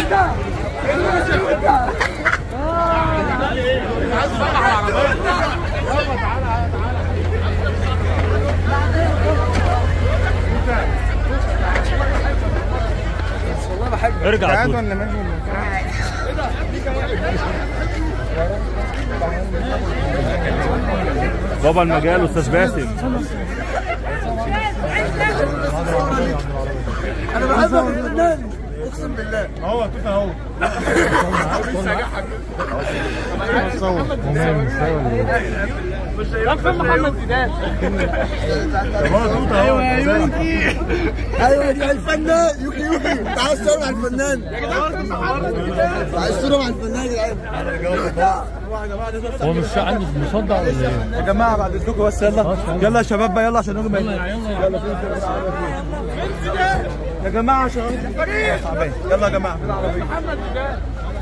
ارجع طول. ولا ماشي بابا المجال استاذ باسم انا بحبك يا فنان اقسم بالله هو توتا هو ايوه دي الفنان يوكي يوكي تعال صور مع الفنان تعال صور مع الفنان يا جدعان هو مش عنده مصدع ولا ايه؟ يا جماعه بعد اذنكم بس يلا يلا يا شباب بقى يلا عشان نقوم يلا يا جماعه عشان يلا يا جماعه